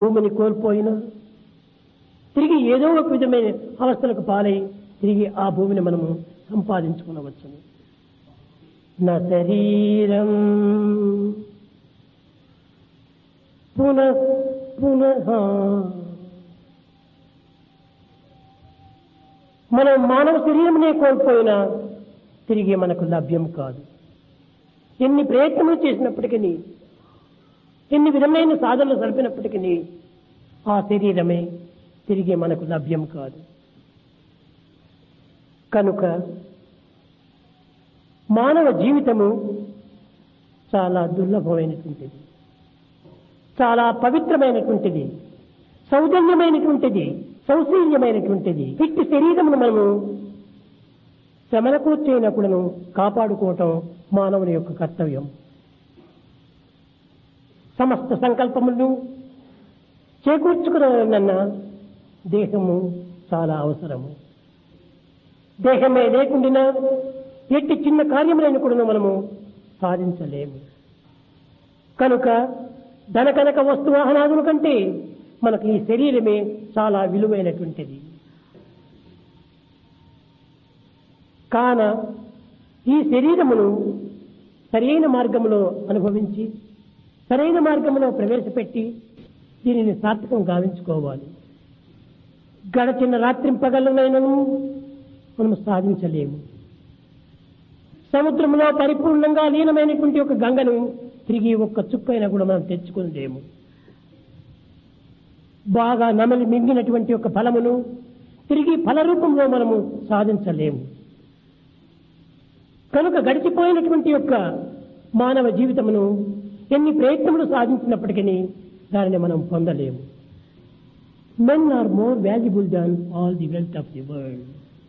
భూమిని కోల్పోయినా తిరిగి ఏదో ఒక విధమైన అవస్థలకు పాలై తిరిగి ఆ భూమిని మనము సంపాదించుకునవచ్చును నా శరీరం పునః పునః మనం మానవ శరీరమునే కోల్పోయినా తిరిగి మనకు లభ్యం కాదు ఎన్ని ప్రయత్నములు చేసినప్పటికీ ఎన్ని విధమైన సాధనలు సరిపినప్పటికీ ఆ శరీరమే తిరిగి మనకు లభ్యం కాదు కనుక మానవ జీవితము చాలా దుర్లభమైనటువంటిది చాలా పవిత్రమైనటువంటిది సౌజన్యమైనటువంటిది సౌశీల్యమైనటువంటిది ఇట్టి శరీరమును మనము శ్రమలకు చేయనప్పుడును కాపాడుకోవటం మానవుని యొక్క కర్తవ్యం సమస్త సంకల్పములను చేకూర్చుకున్న దేహము చాలా అవసరము దేహమే లేకుండా ఎట్టి చిన్న కార్యములైన కూడా మనము సాధించలేము కనుక ధనకనక వస్తు వాహనాదుల కంటే మనకు ఈ శరీరమే చాలా విలువైనటువంటిది కాన ఈ శరీరమును సరైన మార్గంలో అనుభవించి సరైన మార్గంలో ప్రవేశపెట్టి దీనిని సార్థకం గావించుకోవాలి గడచిన రాత్రింపగలనైనను మనం సాధించలేము సముద్రంలో పరిపూర్ణంగా లీనమైనటువంటి ఒక గంగను తిరిగి ఒక్క చుక్కైనా కూడా మనం తెచ్చుకోలేము బాగా నమలి మింగినటువంటి ఒక ఫలమును తిరిగి ఫల రూపంలో మనము సాధించలేము కనుక గడిచిపోయినటువంటి యొక్క మానవ జీవితమును ఎన్ని ప్రయత్నములు సాధించినప్పటికీ దానిని మనం పొందలేము men are more valuable than all the wealth of the world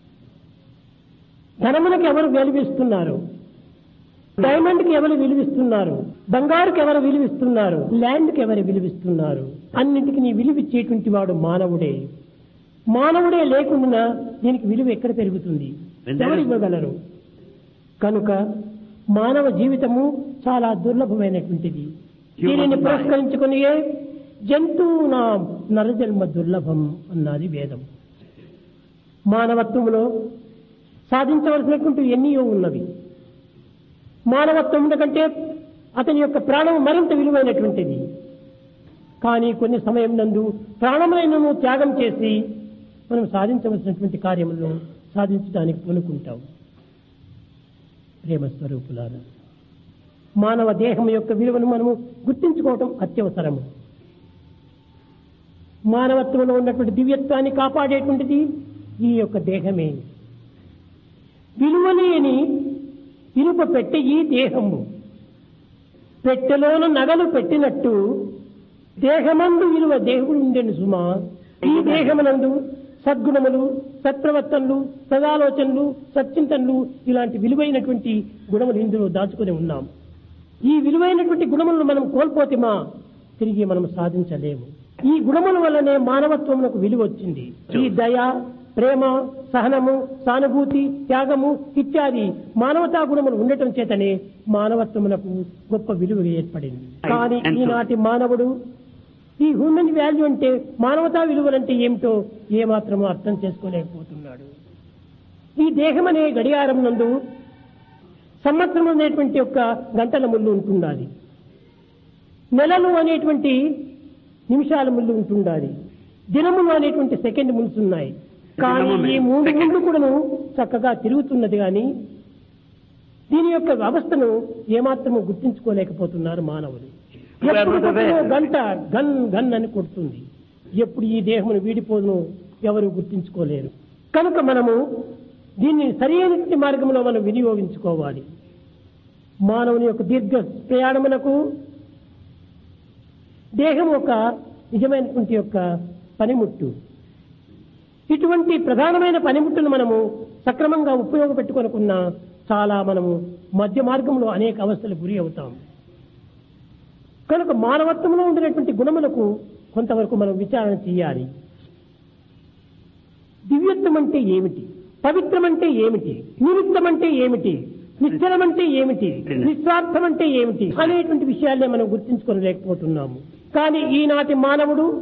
ధనమునకు ఎవరు విలువిస్తున్నారు డైమండ్ కి ఎవరు విలువిస్తున్నారు బంగారుకి ఎవరు విలువిస్తున్నారు ల్యాండ్ కి ఎవరు విలువిస్తున్నారు అన్నింటికి నీ విలువిచ్చేటువంటి వాడు మానవుడే మానవుడే లేకుండా దీనికి విలువ ఎక్కడ పెరుగుతుంది ఎవరు ఇవ్వగలరు కనుక మానవ జీవితము చాలా దుర్లభమైనటువంటిది దీనిని పురస్కరించుకుని జంతువునా నరజన్మ దుర్లభం అన్నది వేదం మానవత్వంలో సాధించవలసినటువంటి ఎన్నో ఉన్నవి మానవత్వం కంటే అతని యొక్క ప్రాణం మరింత విలువైనటువంటిది కానీ కొన్ని సమయం నందు ప్రాణములైనను త్యాగం చేసి మనం సాధించవలసినటువంటి కార్యములను సాధించడానికి పూనుకుంటాం ప్రేమ స్వరూపులారా మానవ దేహం యొక్క విలువను మనము గుర్తించుకోవటం అత్యవసరము మానవత్వంలో ఉన్నటువంటి దివ్యత్వాన్ని కాపాడేటువంటిది ఈ యొక్క దేహమే విలువలేని ఇనుప పెట్టె ఈ దేహము పెట్టెలోన నగలు పెట్టినట్టు దేహమందు విలువ దేవుడు ఉండేను సుమా ఈ దేహమునందు సద్గుణములు సత్ప్రవర్తనలు సదాలోచనలు సచ్చింతనలు ఇలాంటి విలువైనటువంటి గుణములు ఇందులో దాచుకొని ఉన్నాం ఈ విలువైనటువంటి గుణములను మనం కోల్పోతేమా తిరిగి మనం సాధించలేము ఈ గుణముల వల్లనే మానవత్వమునకు విలువ వచ్చింది ఈ దయ ప్రేమ సహనము సానుభూతి త్యాగము ఇత్యాది మానవతా గుణములు ఉండటం చేతనే మానవత్వమునకు గొప్ప విలువ ఏర్పడింది కానీ ఈనాటి మానవుడు ఈ హ్యూమన్ వాల్యూ అంటే మానవతా విలువలంటే ఏమిటో ఏమాత్రమో అర్థం చేసుకోలేకపోతున్నాడు ఈ దేహం అనే గడియారం నందు సంవత్సరం అనేటువంటి యొక్క గంటల ముళ్ళు ఉంటుండాలి నెలలు అనేటువంటి నిమిషాల ముళ్ళు ఉంటుండాలి దినములు అనేటువంటి సెకండ్ ముళ్ళు ఉన్నాయి కానీ ఈ మూడు ముళ్ళు కూడాను చక్కగా తిరుగుతున్నది కానీ దీని యొక్క వ్యవస్థను ఏమాత్రము గుర్తించుకోలేకపోతున్నారు మానవులు ఎప్పుడు కొట్టినా గంట గన్ గన్ అని కొడుతుంది ఎప్పుడు ఈ దేహమును వీడిపోదును ఎవరు గుర్తించుకోలేరు కనుక మనము దీన్ని సరైనటువంటి మార్గంలో మనం వినియోగించుకోవాలి మానవుని యొక్క దీర్ఘ ప్రయాణమునకు దేహం ఒక నిజమైనటువంటి యొక్క పనిముట్టు ఇటువంటి ప్రధానమైన పనిముట్టును మనము సక్రమంగా ఉపయోగపెట్టుకొనుకున్న చాలా మనము మధ్య మార్గంలో అనేక అవస్థలు గురి అవుతాం కనుక మానవత్వంలో ఉండినటువంటి గుణములకు కొంతవరకు మనం విచారణ చేయాలి దివ్యత్వం అంటే ఏమిటి పవిత్రం అంటే ఏమిటి నిమిత్తం అంటే ఏమిటి నిశ్చలం అంటే ఏమిటి నిస్వార్థం అంటే ఏమిటి అనేటువంటి విషయాలనే మనం గుర్తించుకోలేకపోతున్నాము కానీ ఈనాటి మానవుడు